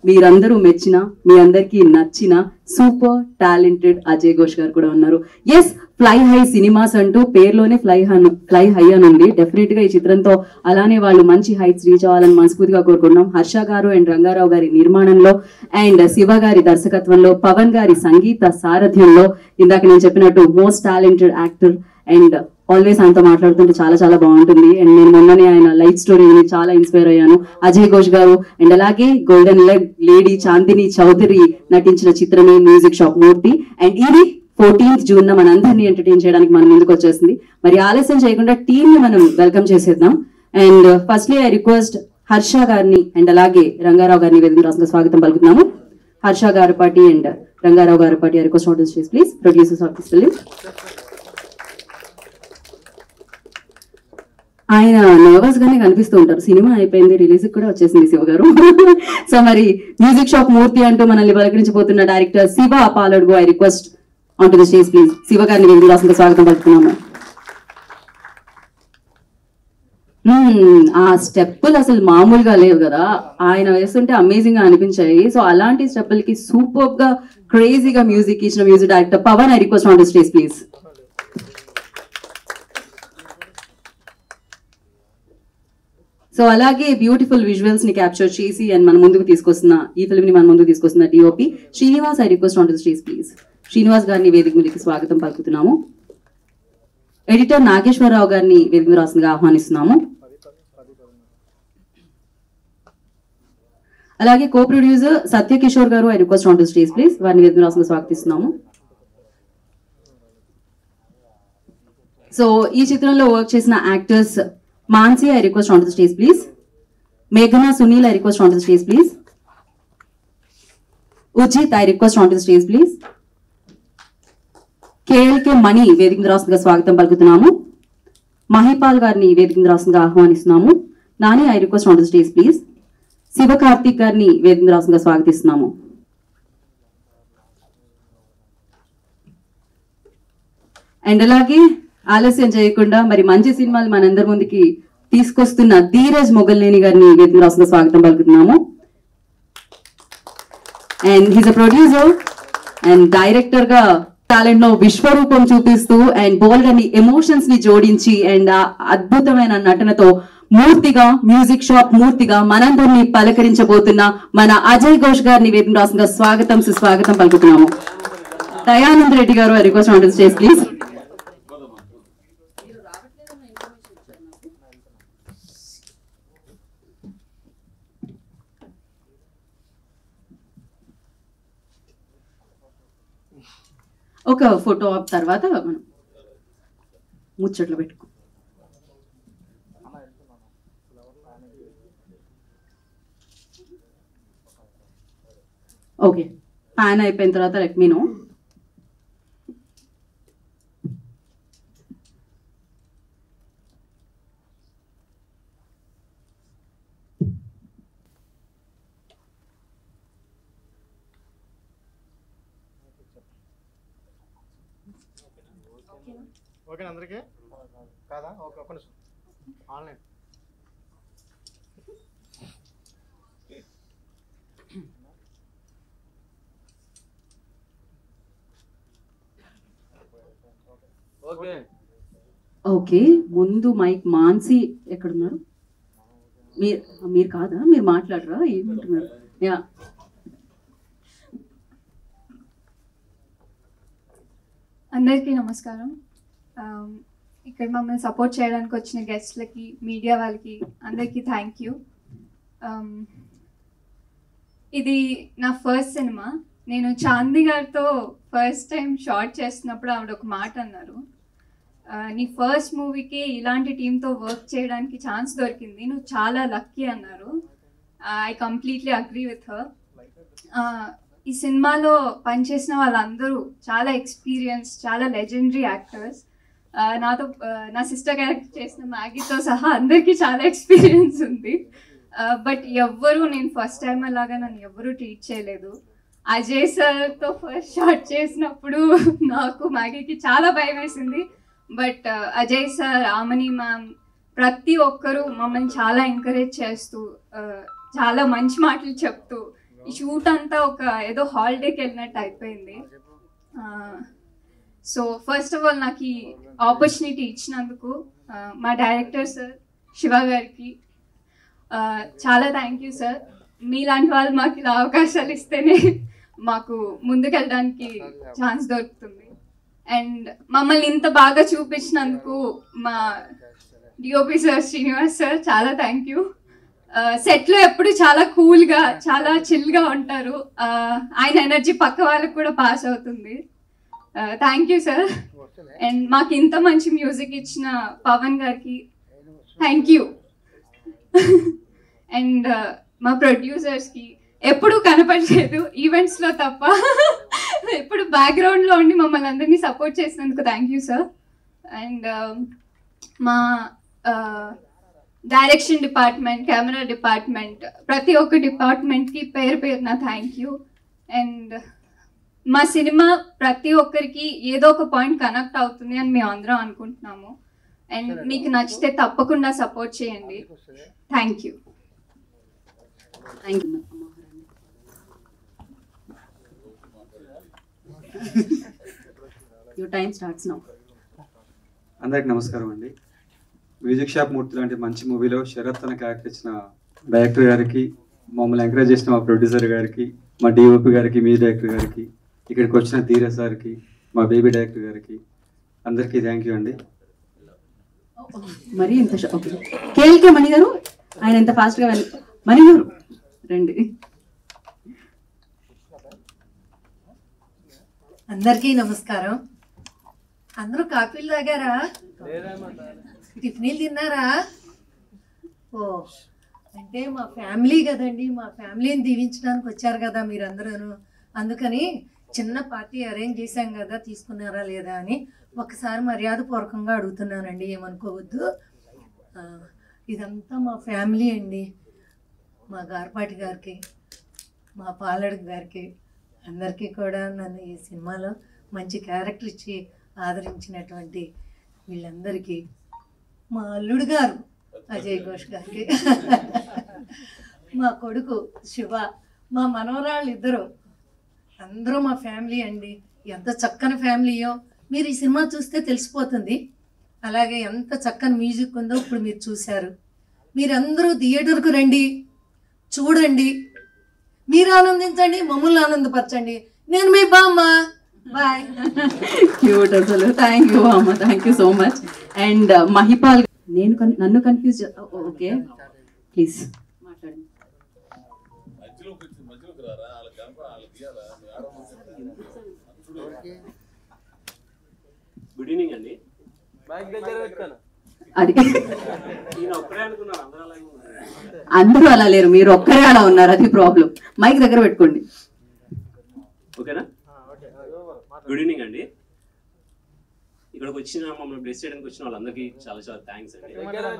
మీరందరూ మెచ్చిన మీ అందరికీ నచ్చిన సూపర్ టాలెంటెడ్ అజయ్ ఘోష్ గారు కూడా ఉన్నారు ఎస్ ఫ్లై హై సినిమాస్ అంటూ పేరులోనే ఫ్లై హన్ ఫ్లై హై అని ఉంది డెఫినెట్ గా ఈ చిత్రంతో అలానే వాళ్ళు మంచి హైట్స్ రీచ్ అవ్వాలని మనస్ఫూర్తిగా కోరుకుంటున్నాం హర్ష గారు అండ్ రంగారావు గారి నిర్మాణంలో అండ్ శివ గారి దర్శకత్వంలో పవన్ గారి సంగీత సారథ్యంలో ఇందాక నేను చెప్పినట్టు most talented actor and always ఆయనతో మాట్లాడుతుంటే చాలా చాలా బాగుంటుంది అండ్ నేను మొన్ననే ఆయన లైఫ్ స్టోరీ విని చాలా ఇన్స్పైర్ అయ్యాను అజయ్ ఘోష్ గారు అండ్ అలాగే golden leg lady Chandini Chowdary నటించిన చిత్రమే మ్యూజిక్ షాప్ మూర్తి అండ్ ఇది ఫోర్టీన్త్ జూన్ న మనందరినీ ఎంటర్టైన్ చేయడానికి మన ముందుకు వచ్చేసింది మరి ఆలస్యం చేయకుండా టీమ్ ని మనం వెల్కమ్ చేసేద్దాం and firstly I request Harsha గారిని అండ్ అలాగే రంగారావు గారిని వేదిక రాసిన స్వాగతం పలుకుతున్నాము హర్ష గారి పార్టీ అండ్ రంగారావు గారి పార్టీ ఐ రిక్వెస్ట్ ఆర్డర్ చేసి ప్లీజ్ ప్రొడ్యూసర్స్ ఆఫీస్ వెళ్ళి ఆయన నర్వస్ గానే కనిపిస్తూ ఉంటారు సినిమా అయిపోయింది రిలీజ్ కూడా వచ్చేసింది శివ గారు సో మరి మ్యూజిక్ షాప్ మూర్తి అంటూ మనల్ని పలకరించబోతున్న director Siva Paladugu I request on to the stage please Siva గారిని వేదిక రాసిన స్వాగతం పలుకుతున్నాము మ్మ్, ఆ స్టెప్పులు అసలు మామూలుగా లేవు కదా ఆయన వేస్తుంటే అమేజింగ్ గా అనిపించాయి సో అలాంటి స్టెప్పులకి సూపర్ గా క్రేజీగా మ్యూజిక్ ఇచ్చిన music director Pavan I request on to stage please so అలాగే బ్యూటిఫుల్ విజువల్స్ ని క్యాప్చర్ చేసి అండ్ మన ముందుకు తీసుకొస్తున్న ఈ ఫిల్మ్ ని మన ముందుకు తీసుకొస్తున్న DOP Srinivas I request on to stage please Srinivas గారిని వేదిక మీదకి స్వాగతం పలుకుతున్నాము ఎడిటర్ నాగేశ్వరరావు గారిని వేదిక మీద రాసిందిగా ఆహ్వానిస్తున్నాము అలాగే కో ప్రొడ్యూసర్ సత్యకిషోర్ గారు I request on to stage please వారిని వేదిక మీద రాసిందిగా స్వాగతిస్తున్నాము సో ఈ చిత్రంలో వర్క్ చేసిన actors Mansi I request on to stage please మేఘనా Sunil I request on to stage please Ujith I request on to stage please KLK Mani వేదిక మీద రాస్తుందిగా స్వాగతం పలుకుతున్నాము మహిపాల్ గారిని వేదిక మీద రాస్తుందిగా ఆహ్వానిస్తున్నాము Nani I request on to stage please Siva Karthik గారిని వేదిక మీద రాస్తుందిగా స్వాగతిస్తున్నాము అండ్ అలాగే ఆలస్యం చేయకుండా మరి మంచి సినిమాలు మనందరి ముందుకి తీసుకొస్తున్న ధీరజ్ మొగల్నేని గారిని వేదిక రాసిన స్వాగతం పలుకుతున్నాము and his a producer and director గా టాలెంట్ లో విశ్వరూపం చూపిస్తూ అండ్ బోల్డ్ అని ఎమోషన్స్ ని జోడించి అండ్ ఆ అద్భుతమైన నటనతో మూర్తిగా మ్యూజిక్ షాప్ మూర్తిగా మనందరినీ పలకరించబోతున్న మన అజయ్ ఘోష్ గారిని వేదిక రాసిన స్వాగతం సుస్వాగతం పలుకుతున్నాము దయానంద్ రెడ్డి గారు రిక్వెస్ట్ ఆన్ స్టేజ్ ప్లీజ్ ఒక ఫోటో ఆఫ్ తర్వాత మనం ముచ్చట్లు పెట్టుకో ఓకే ప్యాన్ అయిపోయిన తర్వాత లెట్ మీ నో ఓకేనా అందరికీ కాదా ఓకే ఒక్క నిమిషం ఆన్లైన్ ఓకే ఓకే ముందు మైక్ మాన్సి ఎక్కడున్నారు మీరు మీరు కాదా మీరు మాట్లాడరా ఏమంటున్నారు యా అందరికీ నమస్కారం ఆమ్, ఇక్కడ మమ్మల్ని సపోర్ట్ చేయడానికి వచ్చిన గెస్ట్లకి మీడియా వాళ్ళకి అందరికీ థ్యాంక్ యూ ఇది నా ఫస్ట్ సినిమా నేను చాంది గారితో ఫస్ట్ టైం షార్ట్ చేస్తున్నప్పుడు ఆవిడ ఒక మాట అన్నారు ఆ, నీ ఫస్ట్ మూవీకి ఇలాంటి టీంతో వర్క్ చేయడానికి ఛాన్స్ దొరికింది నువ్వు చాలా లక్కీ అన్నారు I completely agree with her ఈ సినిమాలో పనిచేసిన వాళ్ళందరూ చాలా ఎక్స్పీరియన్స్ చాలా లెజెండరీ యాక్టర్స్ నాతో ఆ, నా సిస్టర్ క్యారెక్టర్ చేసిన మ్యాగీతో సహా అందరికీ చాలా ఎక్స్పీరియన్స్ ఉంది బట్ ఎవ్వరూ నేను ఫస్ట్ టైం అలాగా నన్ను ఎవ్వరూ ట్రీట్ చేయలేదు అజయ్ సార్తో ఫస్ట్ షాట్ చేసినప్పుడు నాకు మ్యాగీకి చాలా భయం వేసింది but Ajay sir Aamani ma'am ప్రతి ఒక్కరూ మమ్మల్ని చాలా ఎంకరేజ్ చేస్తూ ఆ, చాలా మంచి మాటలు చెప్తూ ఈ షూట్ అంతా ఒక ఏదో హాలిడేకి వెళ్ళినట్టు అయిపోయింది సో ఫస్ట్ ఆఫ్ ఆల్ నాకు ఈ ఆపర్చునిటీ ఇచ్చినందుకు ఆ, మా డైరెక్టర్ సార్ శివ గారికి ఆ, చాలా థ్యాంక్ యూ సార్ మీలాంటి వాళ్ళు మాకు ఇలా అవకాశాలు ఇస్తేనే మాకు ముందుకెళ్ళడానికి ఛాన్స్ దొరుకుతుంది అండ్ మమ్మల్ని ఇంత బాగా చూపించినందుకు మా డిఓపి సార్ శ్రీనివాస్ సార్ చాలా థ్యాంక్ యూ సెట్లో ఎప్పుడు చాలా కూల్గా చాలా చిల్గా ఉంటారు ఆ, ఆయన ఎనర్జీ పక్క వాళ్ళకి కూడా పాస్ అవుతుంది థ్యాంక్ యూ సార్ అండ్ మాకు ఇంత మంచి మ్యూజిక్ ఇచ్చిన పవన్ గారికి థ్యాంక్ యూ అండ్ మా ప్రొడ్యూసర్స్కి ఎప్పుడూ కనపడలేదు ఈవెంట్స్లో తప్ప ఎప్పుడు బ్యాక్గ్రౌండ్లో ఉండి మమ్మల్ని అందరినీ సపోర్ట్ చేసినందుకు థ్యాంక్ యూ సార్ అండ్ మా డైరెక్షన్ డిపార్ట్మెంట్ కెమెరా డిపార్ట్మెంట్ ప్రతి ఒక్క డిపార్ట్మెంట్కి పేరు పేరున థ్యాంక్ యూ అండ్ మా సినిమా ప్రతి ఒక్కరికి ఏదో ఒక పాయింట్ కనెక్ట్ అవుతుంది అని మేము అందరం అనుకుంటున్నాము అండ్ మీకు నచ్చితే తప్పకుండా సపోర్ట్ చేయండి thank you thank you your time starts now అందరికి నమస్కారం అండి మ్యూజిక్ షాప్ మూర్తి లాంటి మంచి మూవీలో శరత్ తన క్యారెక్టర్ ఇచ్చిన డైరెక్టర్ గారికి మమ్మల్ని ఎంకరేజ్ చేసిన మా ప్రొడ్యూసర్ గారికి మా డిఓపి గారికి మీ డైరెక్టర్ గారికి ఇక్కడికి వచ్చిన ధీరజ్ సార్కి మా బేబీ డైరెక్టర్ గారికి అందరికీ థ్యాంక్ యూ అండి మరి ఇంత ఓకే కేఎల్కే మణి గారు ఆయన ఎంత ఫాస్ట్ గా వెళ్- మణి గారు రండి అందరికీ నమస్కారం అందరూ కాఫీలు తాగారా టిఫినీలు తిన్నారా ఓ అంటే మా ఫ్యామిలీ కదండి మా ఫ్యామిలీని దీవించడానికి వచ్చారు కదా మీరందరూ అందుకని చిన్న పార్టీ అరేంజ్ చేశాం కదా తీసుకున్నారా లేదా అని ఒకసారి మర్యాదపూర్వకంగా అడుగుతున్నానండి ఏమనుకోవద్దు ఆ, ఇదంతా మా ఫ్యామిలీ అండి మా గార్పాటి గారికి మా పాలడు గారికి అందరికీ కూడా నన్ను ఈ సినిమాలో మంచి క్యారెక్టర్ ఇచ్చి ఆదరించినటువంటి వీళ్ళందరికీ మా అల్లుడు గారు అజయ్ ఘోష్ గారికి మా కొడుకు శివ మా మనవరాళ్ళు ఇద్దరు అందరూ మా ఫ్యామిలీ అండి ఎంత చక్కని ఫ్యామిలీయో మీరు ఈ సినిమా చూస్తే తెలిసిపోతుంది అలాగే ఎంత చక్కని మ్యూజిక్ ఉందో ఇప్పుడు మీరు చూశారు మీరందరూ థియేటర్కు రండి చూడండి మీరు ఆనందించండి మమ్మల్ని ఆనందపరచండి నేను మీ బామ్మ బాయ్ క్యూట్ అసలు థ్యాంక్ యూ అమ్మ thank you so much and Mahipal నేను కన్- నన్ను కన్ఫ్యూజ్ ఓకే ప్లీజ్ మాట్లాడండి గుడ్ ఈవినింగ్ అండి అది నేను ఒక్కడే అనుకున్నాను అందరూ అలాగే ఉన్నారు అందరూ అలా లేరు మీరు ఒక్కరే అలా ఉన్నారు అది ప్రాబ్లం మైక్ దగ్గర పెట్టుకోండి ఓకేనా గుడ్ ఈవినింగ్ అండి ఇక్కడికి వచ్చిన మమ్మల్ని బ్లెస్ చేయడానికి వచ్చిన వాళ్ళందరికీ చాలా చాలా థ్యాంక్స్ అండి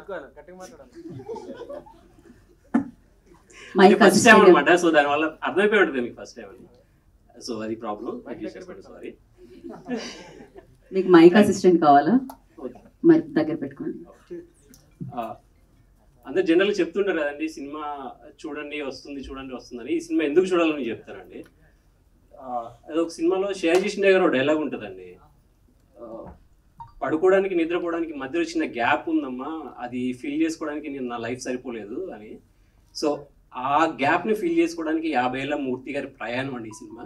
మైక్ ఫస్ట్ టైం assistant. అనమాట సో దానివల్ల అర్థమైపోయి ఉంటుంది మీకు ఫస్ట్ టైం అని సో అది ప్రాబ్లం సారీ మీకు మైక్ అసిస్టెంట్ కావాలా మరి దగ్గర పెట్టుకోండి అందరు జనరల్గా చెప్తుంటారు కదండి సినిమా చూడండి వస్తుంది చూడండి వస్తుందని ఈ సినిమా ఎందుకు చూడాలని చెప్తారండి ఆ, అది ఒక సినిమాలో షేర్ చేసిన దగ్గర ఒక డైలాగ్ ఉంటుందండి ఆ, పడుకోవడానికి నిద్రపోవడానికి మధ్యలో చిన్న గ్యాప్ ఉందమ్మా అది ఫిల్ చేసుకోవడానికి నేను నా లైఫ్ సరిపోలేదు అని సో ఆ గ్యాప్ని ఫిల్ చేసుకోవడానికి యాభై ఏళ్ళ మూర్తి గారి ప్రయాణం అండి ఈ సినిమా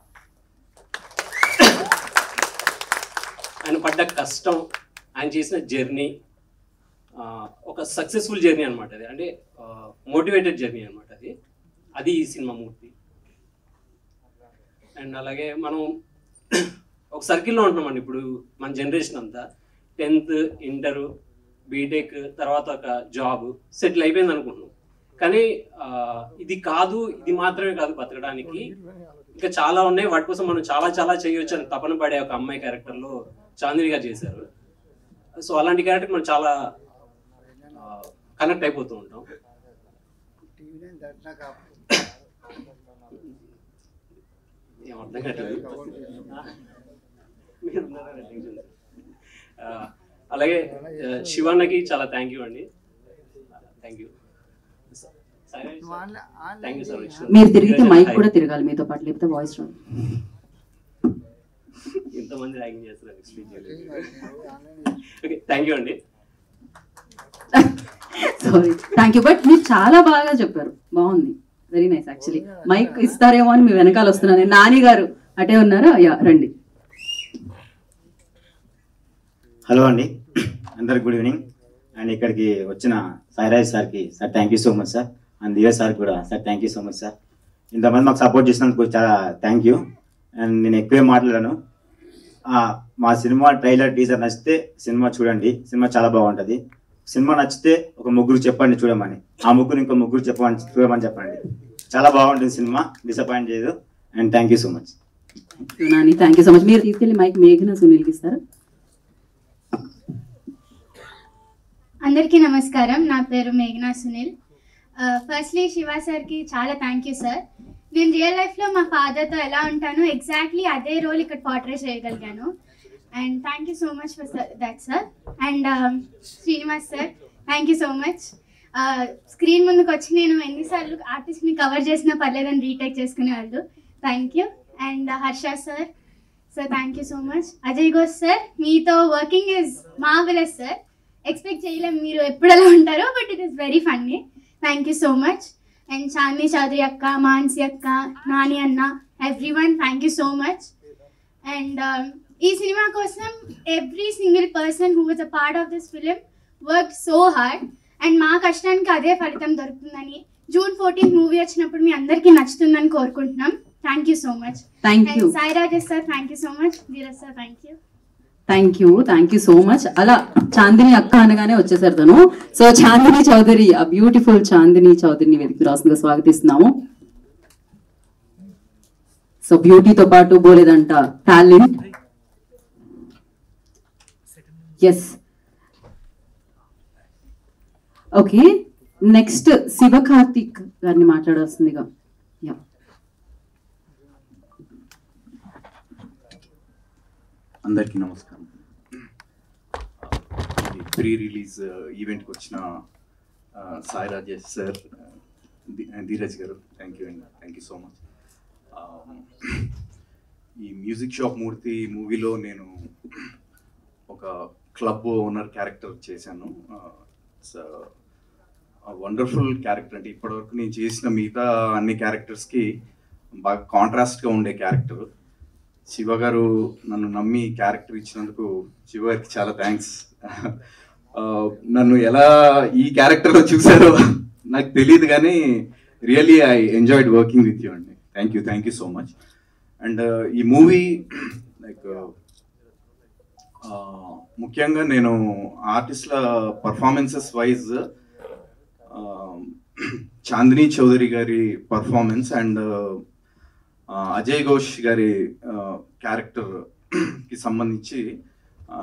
ఆయన పడ్డ కష్టం ఆయన చేసిన జర్నీ ఒక సక్సెస్ఫుల్ జర్నీ అనమాట అది అంటే మోటివేటెడ్ జర్నీ అనమాట అది అది ఈ సినిమా మూర్తి అండ్ అలాగే మనం ఒక సర్కిల్లో ఉంటున్నామండి ఇప్పుడు మన జనరేషన్ అంతా టెన్త్ ఇంటర్ బీటెక్ తర్వాత ఒక జాబ్ సెటిల్ అయిపోయింది అనుకుంటున్నాం కానీ ఆ, ఇది కాదు ఇది మాత్రమే కాదు బతకడానికి ఇంకా చాలా ఉన్నాయి వాటి కోసం మనం చాలా చాలా చేయొచ్చు అని తపన పడే ఒక అమ్మాయి క్యారెక్టర్లో చాందిని గారు చేశారు సో అలాంటి క్యారెక్టర్ మనం చాలా కనెక్ట్ అయిపోతూ ఉంటాం ఏం అర్థం కావట్లేదు మీరు ఉన్నారా? టెన్షన్. ఆ, అలాగే ఆ, శివన్నకి చాలా థ్యాంక్ యూ అండి thank you thank you sir మీరు తిరిగితే మైక్ కూడా తిరగాలి మీతో పాటు లేకపోతే వాయిస్ రాదు ఇంతమంది ర్యాగింగ్ చేస్తారు ఎక్స్ప్లెయిన్ చేయలేదు ఓకే థ్యాంక్ యూ అండి సారీ థ్యాంక్ యూ బట్ మీరు చాలా బాగా చెప్పారు బాగుంది వెరీ నైస్ యాక్చువల్లీ మైక్ ఇస్తారేమో అని మీ వెనకాల వస్తున్నాను నాని గారు అటే ఉన్నారా యా రండి హలో అండి అందరికి గుడ్ ఈవినింగ్ అండ్ ఇక్కడికి వచ్చిన సాయిరాజ్ సార్కి sir thank you so much sir and Divya sir కూడా sir thank you so much sir ఇంతమంది మాకు సపోర్ట్ చేసినందుకు చాలా థ్యాంక్ యూ అండ్ నేను ఎక్కువే మాట్లాడాను ఆ, మా సినిమా ట్రైలర్ టీజర్ నచ్చితే సినిమా చూడండి సినిమా చాలా బాగుంటుంది సినిమా నచ్చితే ఒక ముగ్గురు చెప్పండి చూడమని ఆ ముగ్గురు ఇంకో ముగ్గురు చెప్పమని చూడమని చెప్పండి చాలా బాగుంటుంది సినిమా డిసప్పాయింట్ చేయదు and thank you so much Nani thank you so much మీరు తీసుకెళ్లి మైక్ మేఘన సునీల్కి ఇస్తారా అందరికీ నమస్కారం నా పేరు మేఘనా సునీల్ ఫస్ట్లీ శివ సార్కి చాలా థ్యాంక్ యూ సార్ నేను రియల్ లైఫ్లో మా ఫాదర్తో ఎలా ఉంటానో ఎగ్జాక్ట్లీ అదే రోల్ ఇక్కడ పోర్ట్రే చేయగలిగాను and thank you so much for that sir and Srinivas sir thank you so much screen ముందుకు వచ్చి నేను ఎన్నిసార్లు ఆర్టిస్ట్ని కవర్ చేసినా పర్లేదని రీటేక్ చేసుకునేవాళ్ళు thank you and Harsha sir sir thank you so much Ajay Ghosh sir మీతో working is marvellous sir expect చేయలేము మీరు ఎప్పుడు ఎలా ఉంటారో but it is very funny thank you so much and Chandi Chowdary అక్క మాన్సి అక్క నాని అన్న everyone thank you so much and ఈ సినిమా కోసం every single person who was a part of this film work so hard and మా కష్టానికి అదే ఫలితం దొరుకుతుందని జూన్ ఫోర్టీన్త్ మూవీ వచ్చినప్పుడు మీ అందరికీ నచ్చుతుందని కోరుకుంటున్నాం thank you so much thank you and Sai Rajesh sir thank you so much Dheeraj sir thank you thank you thank you so much అలా చాందిని అక్క అనగానే వచ్చేసారు తను సో చాందిని చౌదరి ఆ బ్యూటిఫుల్ చాందిని చౌదరిని వెతికి రాసిందిగా స్వాగతిస్తున్నాము సో బ్యూటీతో పాటు బోలేదంట talent yes okay next Siva Karthik గారిని మాట్లాడాల్సిందిగా యా అందరికీ నమస్కారం ఈ ప్రీ రిలీజ్ ఈవెంట్కి వచ్చిన ఆ, సాయి రాజేష్ సార్ ధీ- ధీరజ్ గారు థ్యాంక్ యూ అండి థ్యాంక్ యూ సో మచ్ ఈ మ్యూజిక్ షాప్ మూర్తి మూవీలో నేను ఒక క్లబ్ ఓనర్ క్యారెక్టర్ చేశాను వండర్ఫుల్ క్యారెక్టర్ అంటే ఇప్పటివరకు నేను చేసిన మిగతా అన్ని క్యారెక్టర్స్కి బాగా కాంట్రాస్ట్గా ఉండే క్యారెక్టర్ శివ గారు నన్ను నమ్మి క్యారెక్టర్ ఇచ్చినందుకు శివ గారికి చాలా థ్యాంక్స్ నన్ను ఎలా ఈ క్యారెక్టర్లో చూసారో నాకు తెలియదు కానీ really I enjoyed working with you అండి thank you thank you so much and ఈ మూవీ లైక్ ముఖ్యంగా నేను ఆర్టిస్ట్ల పర్ఫార్మెన్సెస్ వైజ్ చాందిని చౌదరి గారి పర్ఫార్మెన్స్ అండ్ అజయ్ ఘోష్ గారి క్యారెక్టర్ కి సంబంధించి ఆ,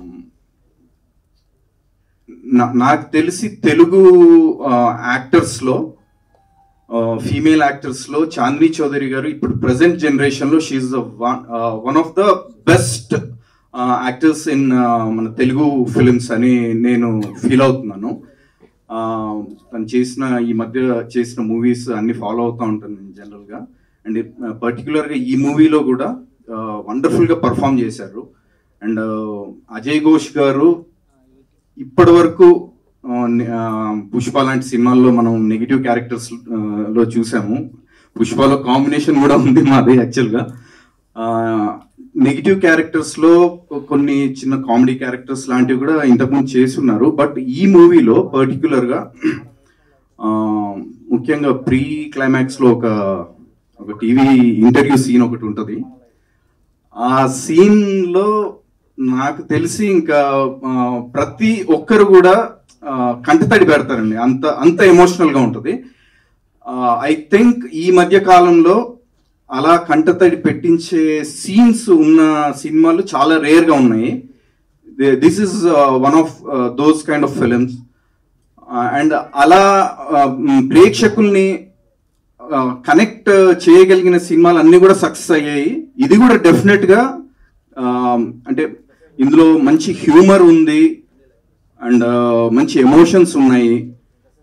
నా- నాకు తెలిసి తెలుగు యాక్టర్స్ లో ఫీమేల్ యాక్టర్స్ లో చాందిని చౌదరి గారు ఇప్పుడు ప్రజెంట్ జనరేషన్ లో she's one of the best actors in మన తెలుగు ఫిలిమ్స్ అని నేను ఫీల్ అవుతున్నాను ఆ, తను చేసిన ఈ మధ్య చేసిన మూవీస్ అన్ని ఫాలో అవుతూ ఉంటాను నేను జనరల్గా అండ్ పర్టికులర్గా ఈ మూవీలో కూడా వండర్ఫుల్గా పర్ఫామ్ చేశారు అండ్ అజయ్ ఘోష్ గారు ఇప్పటి వరకు పుష్ప లాంటి సినిమాల్లో మనం నెగిటివ్ క్యారెక్టర్స్ లో చూసాము పుష్పలో కాంబినేషన్ కూడా ఉంది మాది యాక్చువల్గా నెగిటివ్ క్యారెక్టర్స్ లో కొన్ని చిన్న కామెడీ క్యారెక్టర్స్ లాంటివి కూడా ఇంతకుముందు చేస్తున్నారు బట్ ఈ మూవీలో పర్టికులర్ గా ఆ, ముఖ్యంగా ప్రీ క్లైమాక్స్ లో ఒక ఒక టీవీ ఇంటర్వ్యూ సీన్ ఒకటి ఉంటుంది ఆ సీన్ లో నాకు తెలిసి ఇంకా ఆ, ప్రతి ఒక్కరు కూడా ఆ, కంటతడి పెడతారండి అంత అంత ఎమోషనల్ గా ఉంటుంది ఐ థింక్ ఈ మధ్య కాలంలో అలా కంటతడి పెట్టించే సీన్స్ ఉన్న సినిమాలు చాలా రేర్ గా ఉన్నాయి this is one of those kind of films and అలా ఆ, మ్, ప్రేక్షకుల్ని కనెక్ట్ చేయగలిగిన సినిమాలు అన్ని కూడా సక్సెస్ అయ్యాయి ఇది కూడా డెఫినెట్ గా ఆ, అంటే ఇందులో మంచి హ్యూమర్ ఉంది అండ్ మంచి ఎమోషన్స్ ఉన్నాయి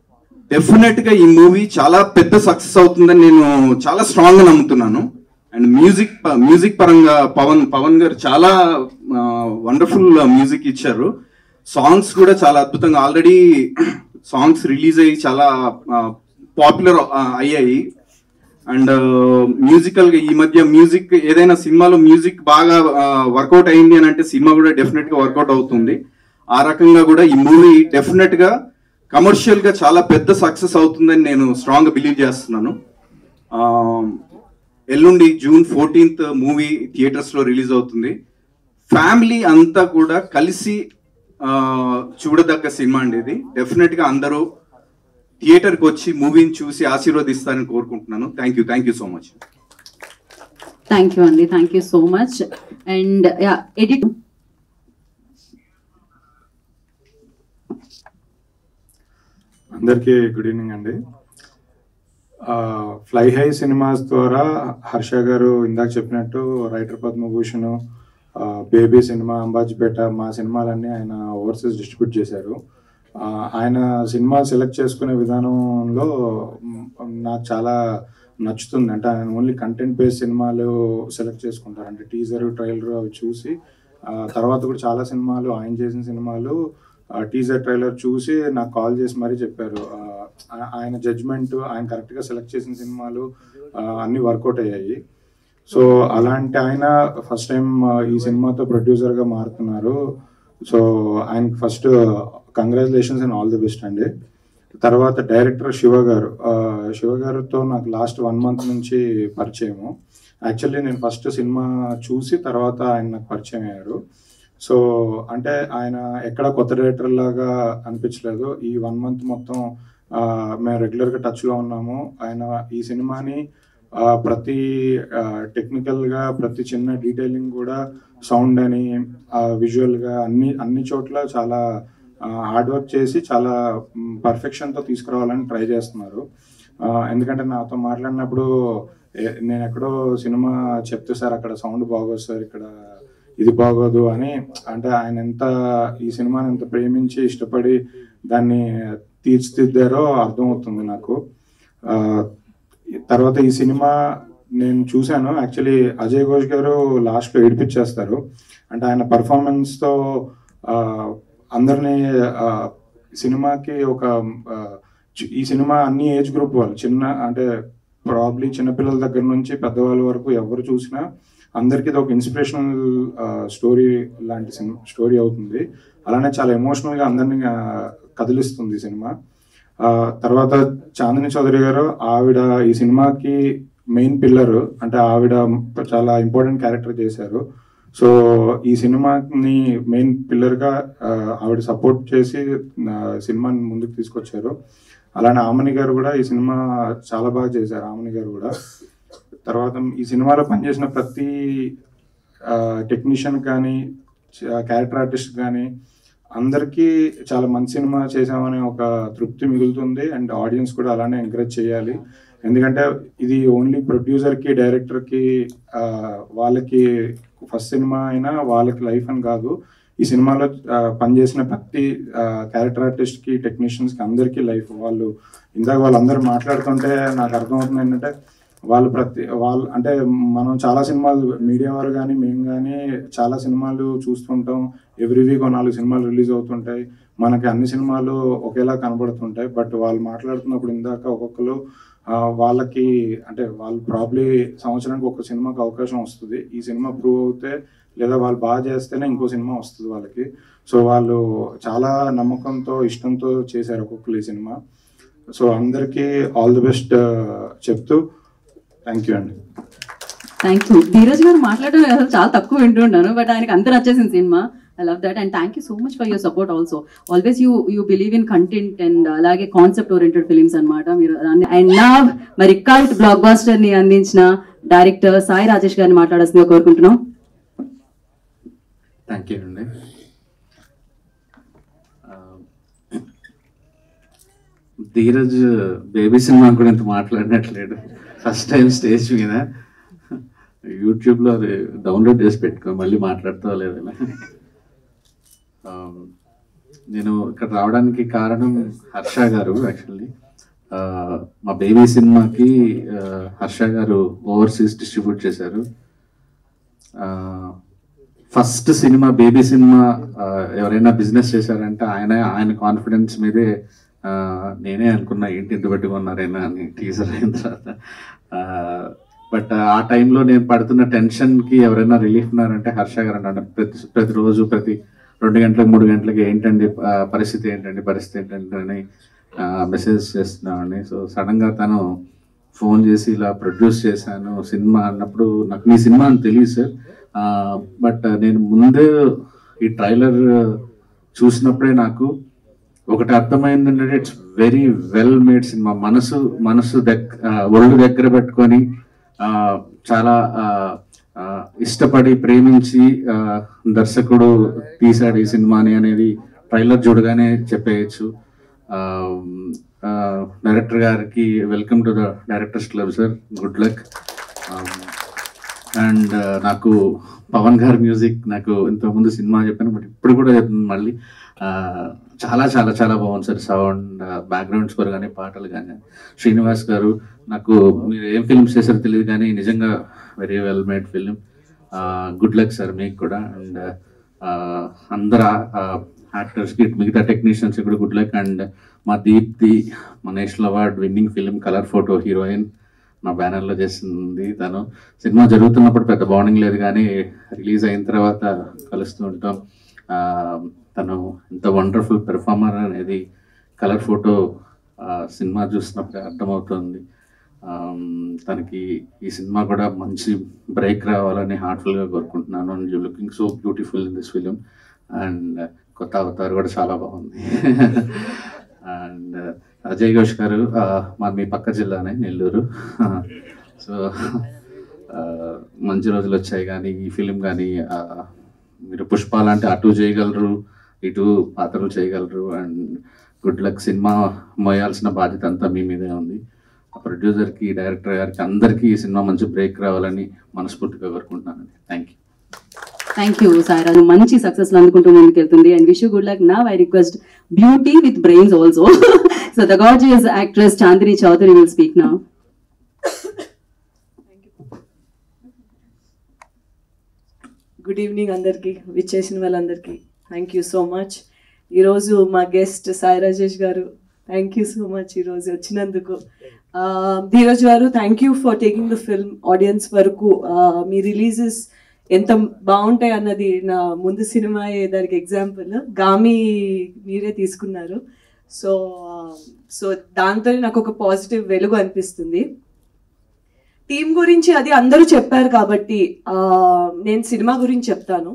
డెఫినెట్ గా ఈ మూవీ చాలా పెద్ద సక్సెస్ అవుతుందని నేను చాలా స్ట్రాంగ్ గా నమ్ముతున్నాను అండ్ మ్యూజిక్ ప- మ్యూజిక్ పరంగా పవన్ పవన్ గారు చాలా వండర్ఫుల్ మ్యూజిక్ ఇచ్చారు సాంగ్స్ కూడా చాలా అద్భుతంగా ఆల్రెడీ సాంగ్స్ రిలీజ్ అయ్యి చాలా పాపులర్ అయ్యాయి అండ్ మ్యూజికల్ గా ఈ మధ్య మ్యూజిక్ ఏదైనా సినిమాలో మ్యూజిక్ బాగా వర్కౌట్ అయింది అని అంటే సినిమా కూడా డెఫినెట్ గా వర్కౌట్ అవుతుంది ఆ రకంగా కూడా ఈ మూవీ డెఫినెట్ గా కమర్షియల్ గా చాలా పెద్ద సక్సెస్ అవుతుందని నేను స్ట్రాంగ్ గా బిలీవ్ చేస్తున్నాను ఆ, ఎల్లుండి జూన్ ఫోర్టీన్త్ మూవీ థియేటర్స్ లో రిలీజ్ అవుతుంది ఫ్యామిలీ అంతా కూడా కలిసి ఆ, చూడదగ్గ సినిమా అండి ఇది డెఫినెట్ గా అందరూ థియేటర్కి వచ్చి మూవీని చూసి ఆశీర్వదిస్తారని కోరుకుంటున్నాను thank you thank you so much thank you అండి thank you so much and edit అందరికీ గుడ్ ఈవినింగ్ అండి ఫ్లై హై సినిమాస్ ద్వారా హర్ష గారు ఇందాక చెప్పినట్టు రైటర్ పద్మభూషణ్ బేబీ సినిమా అంబాజీపేట మా సినిమాలన్నీ ఆయన ఓవర్సీస్ డిస్ట్రిబ్యూట్ చేశారు ఆ, ఆయన సినిమా సెలెక్ట్ చేసుకునే విధానంలో మ్, నాకు చాలా నచ్చుతుంది అంటే ఆయన ఓన్లీ కంటెంట్ బేస్డ్ సినిమాలు సెలెక్ట్ చేసుకుంటారు అంటే టీజర్ ట్రైలర్ అవి చూసి ఆ, తర్వాత కూడా చాలా సినిమాలు ఆయన చేసిన సినిమాలు టీజర్ ట్రైలర్ చూసి నాకు కాల్ చేసి మరీ చెప్పారు ఆ, ఆ- ఆయన జడ్జ్మెంట్ ఆయన కరెక్ట్గా సెలెక్ట్ చేసిన సినిమాలు ఆ, అన్నీ వర్కౌట్ అయ్యాయి సో అలాంటి ఆయన ఫస్ట్ టైం ఈ సినిమాతో ప్రొడ్యూసర్గా మారుతున్నారు సో ఆయనకి first congratulations and all the best అండి తర్వాత డైరెక్టర్ శివ గారు ఆ, శివ గారితో నాకు లాస్ట్ వన్ మంత్ నుంచి పరిచయము యాక్చువల్లీ నేను ఫస్ట్ సినిమా చూసి తర్వాత ఆయన నాకు పరిచయం అయ్యారు సో అంటే ఆయన ఎక్కడ కొత్త డైరెక్టర్ లాగా అనిపించలేదు ఈ వన్ మంత్ మొత్తం ఆ, మేము రెగ్యులర్గా టచ్లో ఉన్నాము ఆయన ఈ సినిమాని ఆ, ప్రతి టెక్నికల్గా ప్రతి చిన్న డీటెయిలింగ్ కూడా సౌండ్ అని విజువల్గా అన్ని అన్ని చోట్ల చాలా హార్డ్ వర్క్ చేసి చాలా పర్ఫెక్షన్తో తీసుకురావాలని ట్రై చేస్తున్నారు ఆ, ఎందుకంటే నాతో మాట్లాడినప్పుడు ఏ- నేను ఎక్కడో సినిమా చెప్తే సార్ అక్కడ సౌండ్ బాగోదు సార్ ఇక్కడ ఇది బాగోదు అని అంటే ఆయన ఎంత ఈ సినిమాని ఎంత ప్రేమించి ఇష్టపడి దాన్ని తీర్చిదిద్దారో అర్థమవుతుంది నాకు ఆ, తర్వాత ఈ సినిమా నేను చూశాను యాక్చువల్లీ అజయ్ ఘోష్ గారు లాస్ట్లో ఏడిపించేస్తారు అంటే ఆయన పర్ఫార్మెన్స్తో అందరినీ ఆ, సినిమాకి ఒక ఆ, చి- ఈ సినిమా అన్ని ఏజ్ గ్రూప్ వాళ్ళు చిన్న అంటే ప్రాబ్లీ చిన్నపిల్లల దగ్గర నుంచి పెద్దవాళ్ళ వరకు ఎవరు చూసినా అందరికీ ఇది ఒక ఇన్స్పిరేషనల్ స్టోరీ లాంటి సినిమా స్టోరీ అవుతుంది అలానే చాలా ఎమోషనల్గా అందరినీ ఆ, కదిలిస్తుంది ఈ సినిమా ఆ, తర్వాత చాందిని చౌదరి గారు ఆవిడ ఈ సినిమాకి మెయిన్ పిల్లర్ అంటే ఆవిడ చాలా ఇంపార్టెంట్ క్యారెక్టర్ చేశారు సో ఈ సినిమాని మెయిన్ పిల్లర్గా ఆవిడ సపోర్ట్ చేసి ఆ, సినిమాని ముందుకు తీసుకొచ్చారు అలానే ఆమని గారు కూడా ఈ సినిమా చాలా బాగా చేశారు ఆమని గారు కూడా తర్వాత ఈ సినిమాలో పనిచేసిన ప్రతి టెక్నీషియన్ కానీ క్యారెక్టర్ ఆర్టిస్ట్ కానీ అందరికీ చాలా మంచి సినిమా చేసామనే ఒక తృప్తి మిగులుతుంది అండ్ ఆడియన్స్ కూడా అలానే ఎంకరేజ్ చేయాలి ఎందుకంటే ఇది ఓన్లీ ప్రొడ్యూసర్కి డైరెక్టర్కి వాళ్ళకి ఫస్ట్ సినిమా అయినా వాళ్ళకి లైఫ్ అని కాదు ఈ సినిమాలో ఆ, పనిచేసిన ప్రతి క్యారెక్టర్ ఆర్టిస్ట్కి టెక్నీషియన్స్కి అందరికీ లైఫ్ వాళ్ళు ఇందాక వాళ్ళందరూ మాట్లాడుతుంటే నాకు అర్థమవుతుంది ఏంటంటే వాళ్ళు ప్రతి వాళ్ళు అంటే మనం చాలా సినిమాలు మీడియా వారు కానీ మేము కానీ చాలా సినిమాలు చూస్తుంటాం ఎవ్రీ వీక్ ఓ నాలుగు సినిమాలు రిలీజ్ అవుతుంటాయి మనకి అన్ని సినిమాలు ఒకేలా కనబడుతుంటాయి బట్ వాళ్ళు మాట్లాడుతున్నప్పుడు ఇందాక ఒక్కొక్కరు ఆ, వాళ్ళకి అంటే వాళ్ళు ప్రాబ్లీ సంవత్సరానికి ఒక సినిమాకి అవకాశం వస్తుంది ఈ సినిమా ప్రూవ్ అవుతే లేదా వాళ్ళు బాగా చేస్తేనే ఇంకో సినిమా వస్తుంది వాళ్ళకి సో వాళ్ళు చాలా నమ్మకంతో ఇష్టంతో చేశారు ఒక్కొక్కరు ఈ సినిమా సో అందరికీ ఆల్ ది బెస్ట్ చెప్తూ థ్యాంక్ యూ అండి థ్యాంక్ యూ ధీరజ్ గారు మాట్లాడడం అసలు చాలా తక్కువ వింటుంటాను బట్ ఆయనకి అంత నచ్చేసింది సినిమా I love that and thank you so much for your support also always you you believe in content and అలాగే కాన్సెప్ట్ ఓరియంటెడ్ ఫిలిమ్స్ అనమాట మీరు అండ్ నా మరి కల్ట్ బ్లాక్ బాస్టర్ ని అందించిన డైరెక్టర్ సాయి రాజేష్ గారిని మాట్లాడాల్సిందిగా కోరుకుంటున్నాం థ్యాంక్ యూ అండి ఆ, ధీరజ్ బేబీ సినిమా కూడా ఇంత మాట్లాడినట్లేడు ఫస్ట్ టైం స్టేజ్ మీద యూట్యూబ్లో అది డౌన్లోడ్ చేసి పెట్టుకో మళ్ళీ మాట్లాడుతా లేదని ఆ, నేను ఇక్కడ రావడానికి కారణం హర్ష గారు యాక్చువల్లీ ఆ, మా బేబీ సినిమాకి ఆ, హర్ష గారు ఓవర్సీస్ డిస్ట్రిబ్యూట్ చేశారు ఫస్ట్ సినిమా బేబీ సినిమా ఆ, ఎవరైనా బిజినెస్ చేశారంటే ఆయన ఆయన కాన్ఫిడెన్స్ మీదే ఆ, నేనే అనుకున్నా ఏంటి ఇంత పెట్టుకున్నారైనా అని టీజర్ అయిన తర్వాత బట్ ఆ టైంలో నేను పడుతున్న టెన్షన్కి ఎవరైనా రిలీఫ్ ఉన్నారంటే హర్ష గారు అన్నాడు ప్రతి ప్రతిరోజు ప్రతి రెండు గంటలకు మూడు గంటలకి ఏంటండి ఆ, పరిస్థితి ఏంటండి పరిస్థితి ఏంటండి అని మెసేజ్ చేస్తున్నామండి సో సడన్గా తను ఫోన్ చేసి ఇలా ప్రొడ్యూస్ చేశాను సినిమా అన్నప్పుడు నాకు మీ సినిమా అని తెలియదు సార్ బట్ నేను ముందే ఈ ట్రైలర్ చూసినప్పుడే నాకు ఒకటి అర్థమైంది ఏంటంటే ఇట్స్ వెరీ వెల్ మేడ్ సినిమా మనసు మనసు దగ్గర ఒళ్ళు దగ్గర పెట్టుకొని ఆ, చాలా ఆ, ఆ, ఇష్టపడి ప్రేమించి ఆ, దర్శకుడు తీశాడు ఈ సినిమాని అనేది ట్రైలర్ చూడగానే చెప్పేయచ్చు డైరెక్టర్ గారికి welcome to the directors club sir good luck and నాకు పవన్ గారి మ్యూజిక్ నాకు ఇంతకుముందు సినిమా చెప్పాను బట్ ఇప్పుడు కూడా చెప్తున్నాను మళ్ళీ ఆ, చాలా చాలా చాలా బాగుంది సార్ సౌండ్ బ్యాక్గ్రౌండ్ స్కోర్ కానీ పాటలు కానీ శ్రీనివాస్ గారు నాకు మీరు ఏం ఫిల్మ్స్ చేశారో తెలియదు కానీ నిజంగా very well made film good luck sir మీకు కూడా అండ్ అందరు యాక్టర్స్కి మిగతా టెక్నీషియన్స్ కూడా గుడ్ లక్ అండ్ మా దీప్తి మా national award winning film colour photo heroine మా బ్యానర్లో చేసింది తను సినిమా జరుగుతున్నప్పుడు పెద్ద బాండింగ్ లేదు కానీ రిలీజ్ అయిన తర్వాత కలుస్తూ ఉంటాం ఆ, తను ఎంత వండర్ఫుల్ పెర్ఫార్మర్ అనేది కలర్ ఫోటో సినిమా చూసినప్పుడు అర్థమవుతుంది ఆమ్, తనకి ఈ సినిమా కూడా మంచి బ్రేక్ రావాలని హార్ట్ఫుల్గా కోరుకుంటున్నాను and you looking so beautiful in this film and కొత్త అవతార్ కూడా చాలా బాగుంది అండ్ అజయ్ ఘోష్ గారు ఆ, మాది మీ పక్క జిల్లానే నెల్లూరు సో మంచి రోజులు వచ్చాయి కానీ ఈ ఫిలిం కానీ ఆ, మీరు పుష్ప లాంటి అటు చేయగలరు ఇటు పాత్రలు చేయగలరు అండ్ గుడ్ లక్ సినిమా మోయాల్సిన బాధ్యత అంతా మీ మీదే ఉంది ప్రొడ్యూసర్కి డైరెక్టర్ గారికి అందరికీ ఈ సినిమా మంచి బ్రేక్ రావాలని మనస్ఫూర్తిగా కోరుకుంటున్నానండి థ్యాంక్ యూ థ్యాంక్ యూ సాయిరా నువ్వు మంచి సక్సెస్ అందుకుంటూ ముందుకెళ్తుంది అండ్ విష్ గుడ్ లక్ నా I request beauty with brains also so the gorgeous actress Chandini Chowdary will speak నా గుడ్ ఈవినింగ్ అందరికీ విచ్చేసిన వాళ్ళందరికీ థ్యాంక్ యూ సో మచ్ ఈరోజు మా గెస్ట్ సాయి రాజేష్ గారు థ్యాంక్ యూ సో మచ్ ఈరోజు వచ్చినందుకు ఆ, ధీరజ్ గారు thank you for taking the film audience వరకు ఆ, మీ రిలీజెస్ ఎంత బాగుంటాయి అన్నది నా ముందు సినిమా దానికి ఎగ్జాంపుల్ గామి మీరే తీసుకున్నారు సో సో దాంతో నాకు ఒక పాజిటివ్ వెలుగు అనిపిస్తుంది టీం గురించి అది అందరూ చెప్పారు కాబట్టి ఆ, నేను సినిమా గురించి చెప్తాను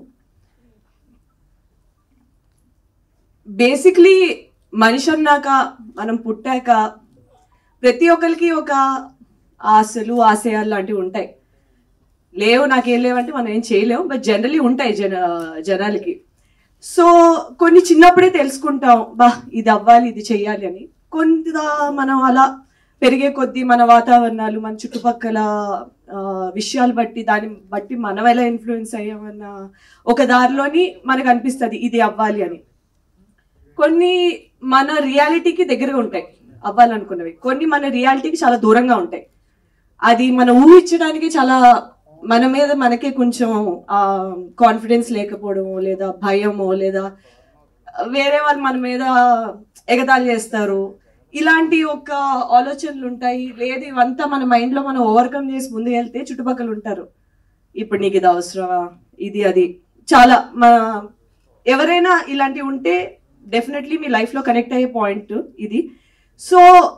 బేసిక్లీ మనిషి అన్నాక మనం పుట్టాక ప్రతి ఒక్కరికి ఒక ఆశలు ఆశయాలు లాంటివి ఉంటాయి లేవు నాకేం లేవంటే మనం ఏం చేయలేము బట్ జనరలీ ఉంటాయి జన జనాలకి సో కొన్ని చిన్నప్పుడే తెలుసుకుంటాం బా ఇది అవ్వాలి ఇది చెయ్యాలి అని కొంత మనం అలా పెరిగే కొద్దీ మన వాతావరణాలు మన చుట్టుపక్కల ఆ, విషయాలు బట్టి దాన్ని బట్టి మనం ఎలా ఇన్ఫ్లుయెన్స్ అయ్యామన్న ఒక దారిలోని మనకు అనిపిస్తుంది ఇది అవ్వాలి అని కొన్ని మన రియాలిటీకి దగ్గరగా ఉంటాయి అవ్వాలనుకున్నవి కొన్ని మన రియాలిటీకి చాలా దూరంగా ఉంటాయి అది మనం ఊహించడానికి చాలా మన మీద మనకే కొంచెం కాన్ఫిడెన్స్ లేకపోవడమో లేదా భయమో లేదా వేరే వాళ్ళు మన మీద ఎగతాళి చేస్తారు ఇలాంటి ఒక ఆలోచనలు ఉంటాయి లేదు ఇవంతా మన మైండ్లో మనం ఓవర్కమ్ చేసి ముందు వెళ్తే చుట్టుపక్కల ఉంటారు ఇప్పుడు నీకు ఇది అవసరమా ఇది అది చాలా మన ఎవరైనా ఇలాంటివి ఉంటే డెఫినెట్లీ మీ లైఫ్లో కనెక్ట్ అయ్యే పాయింట్ ఇది సో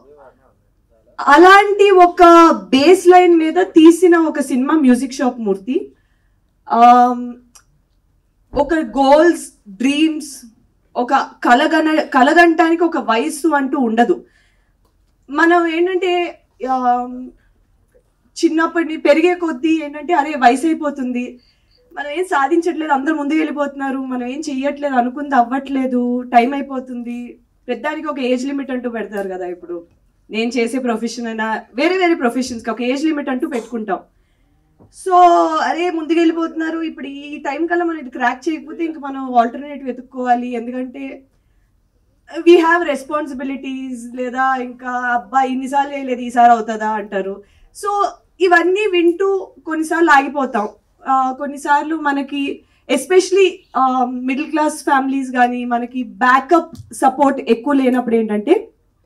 అలాంటి ఒక బేస్ లైన్ మీద తీసిన ఒక సినిమా మ్యూజిక్ షాప్ మూర్తి ఆమ్, ఒక గోల్స్ డ్రీమ్స్ ఒక కలగన కలగంటానికి ఒక వయస్సు అంటూ ఉండదు మనం ఏంటంటే ఆమ్, చిన్నప్పటి పెరిగే కొద్దీ ఏంటంటే అరే వయసు అయిపోతుంది మనం ఏం సాధించట్లేదు అందరూ ముందుకు వెళ్ళిపోతున్నారు మనం ఏం చెయ్యట్లేదు అనుకుంది అవ్వట్లేదు టైం అయిపోతుంది పెద్దానికి ఒక ఏజ్ లిమిట్ అంటూ పెడతారు కదా ఇప్పుడు నేను చేసే ప్రొఫెషన్ అయినా వేరే వేరే ప్రొఫెషన్స్కి ఒక ఏజ్ లిమిట్ అంటూ పెట్టుకుంటాం సో అరే ముందుకు వెళ్ళిపోతున్నారు ఇప్పుడు ఈ టైం కల్లా మనం ఇది క్రాక్ చేయకపోతే ఇంక మనం ఆల్టర్నేట్ వెతుక్కోవాలి ఎందుకంటే వీ హ్యావ్ రెస్పాన్సిబిలిటీస్ లేదా ఇంకా అబ్బా ఇన్నిసార్లు చేయలేదు ఈసారి అవుతుందా అంటారు సో ఇవన్నీ వింటూ కొన్నిసార్లు ఆగిపోతాం ఆ, కొన్నిసార్లు మనకి ఎస్పెషలీ మిడిల్ క్లాస్ ఫ్యామిలీస్ కానీ మనకి బ్యాకప్ సపోర్ట్ ఎక్కువ లేనప్పుడు ఏంటంటే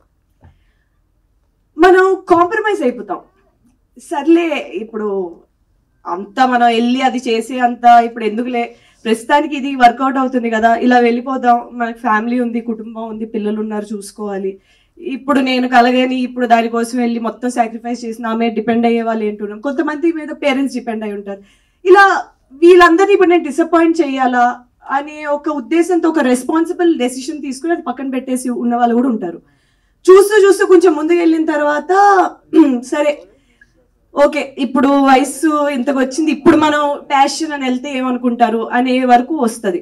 మనం కాంప్రమైజ్ అయిపోతాం సర్లే ఇప్పుడు అంత మనం వెళ్ళి అది చేసే అంత ఇప్పుడు ఎందుకులే ప్రస్తుతానికి ఇది వర్కౌట్ అవుతుంది కదా ఇలా వెళ్ళిపోదాం మనకి ఫ్యామిలీ ఉంది కుటుంబం ఉంది పిల్లలు ఉన్నారు చూసుకోవాలి ఇప్పుడు నేను కలగని ఇప్పుడు దానికోసం వెళ్ళి మొత్తం సాక్రిఫైస్ చేసి నా మీద డిపెండ్ అయ్యే వాళ్ళు ఏంటున్నాం కొంతమంది మీద పేరెంట్స్ డిపెండ్ అయి ఉంటారు ఇలా వీళ్ళందరినీ ఇప్పుడు నేను డిసప్పాయింట్ చేయాలా అనే ఒక ఉద్దేశంతో ఒక రెస్పాన్సిబుల్ డెసిషన్ తీసుకుని అది పక్కన పెట్టేసి ఉన్న వాళ్ళు కూడా ఉంటారు చూస్తూ చూస్తూ కొంచెం ముందుకు వెళ్ళిన తర్వాత సరే ఓకే ఇప్పుడు వయసు ఇంతకు వచ్చింది ఇప్పుడు మనం ప్యాషన్ అని వెళ్తే ఏమనుకుంటారు అనే వరకు వస్తుంది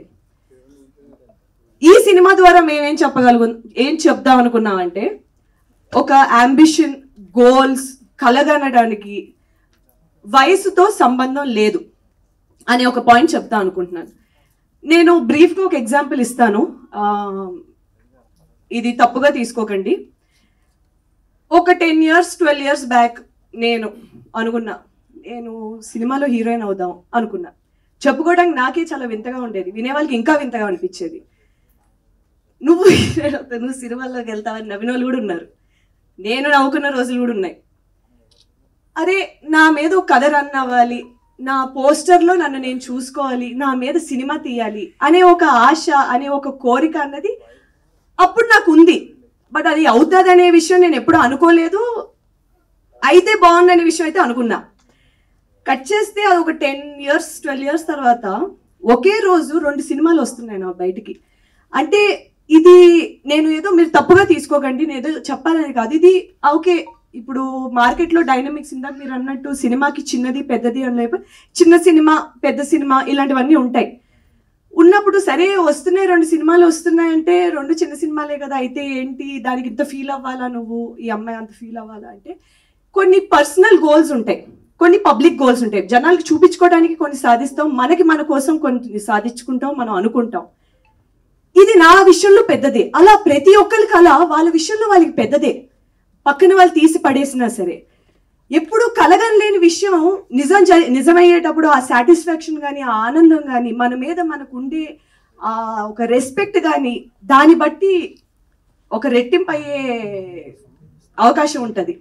ఈ సినిమా ద్వారా మేమేం చెప్పగలుగు ఏం చెప్దాం అనుకున్నామంటే ఒక అంబిషన్ గోల్స్ కలగనడానికి వయసుతో సంబంధం లేదు అనే ఒక పాయింట్ చెప్తా అనుకుంటున్నాను నేను బ్రీఫ్గా ఒక ఎగ్జాంపుల్ ఇస్తాను ఆ, ఇది తప్పుగా తీసుకోకండి ఒక ten years twelve years back నేను అనుకున్నా నేను సినిమాలో హీరోయిన్ అవుదాం అనుకున్నా చెప్పుకోవడానికి నాకే చాలా వింతగా ఉండేది వినే వాళ్ళకి ఇంకా వింతగా అనిపించేది నువ్వు హీరోయిన్ అవుతావు నువ్వు సినిమాల్లోకి వెళ్తావని నవ్విన వాళ్ళు కూడా ఉన్నారు నేను నవ్వుకున్న రోజులు కూడా ఉన్నాయి అరే నా మీద ఒక కథ రన్ అవ్వాలి నా పోస్టర్లో నన్ను నేను చూసుకోవాలి నా మీద సినిమా తీయాలి అనే ఒక ఆశ అనే ఒక కోరిక అన్నది అప్పుడు నాకు ఉంది బట్ అది అవుతుంది అనే విషయం నేను ఎప్పుడు అనుకోలేదు అయితే బాగుందనే విషయం అయితే అనుకున్నా కట్ చేస్తే అది ఒక టెన్ ఇయర్స్ ట్వెల్వ్ ఇయర్స్ తర్వాత ఒకే రోజు రెండు సినిమాలు వస్తున్నాయి నా బయటికి అంటే ఇది నేను ఏదో మీరు తప్పుగా తీసుకోకండి నేను ఏదో చెప్పాలని కాదు ఇది ఓకే ఇప్పుడు మార్కెట్లో డైనమిక్స్ ఇందాక మీరు అన్నట్టు సినిమాకి చిన్నది పెద్దది అని లేకపోతే చిన్న సినిమా పెద్ద సినిమా ఇలాంటివన్నీ ఉంటాయి ఉన్నప్పుడు సరే వస్తున్నాయి రెండు సినిమాలు వస్తున్నాయంటే రెండు చిన్న సినిమాలే కదా అయితే ఏంటి దానికి ఇంత ఫీల్ అవ్వాలా నువ్వు ఈ అమ్మాయి అంత ఫీల్ అవ్వాలా అంటే కొన్ని పర్సనల్ గోల్స్ ఉంటాయి కొన్ని పబ్లిక్ గోల్స్ ఉంటాయి జనాలకి చూపించుకోవడానికి కొన్ని సాధిస్తాం మనకి మన కోసం కొన్ని సాధించుకుంటాం మనం అనుకుంటాం ఇది నా విషయంలో పెద్దదే అలా ప్రతి ఒక్కరికి అలా వాళ్ళ విషయంలో వాళ్ళకి పెద్దదే పక్కన వాళ్ళు తీసి పడేసినా సరే ఎప్పుడు కలగనలేని విషయం నిజం జ- నిజమయ్యేటప్పుడు ఆ సాటిస్ఫాక్షన్ కానీ ఆ ఆనందం కానీ మన మీద మనకు ఉండే ఆ ఒక రెస్పెక్ట్ కానీ దాన్ని బట్టి ఒక రెట్టింపు అయ్యే అవకాశం ఉంటుంది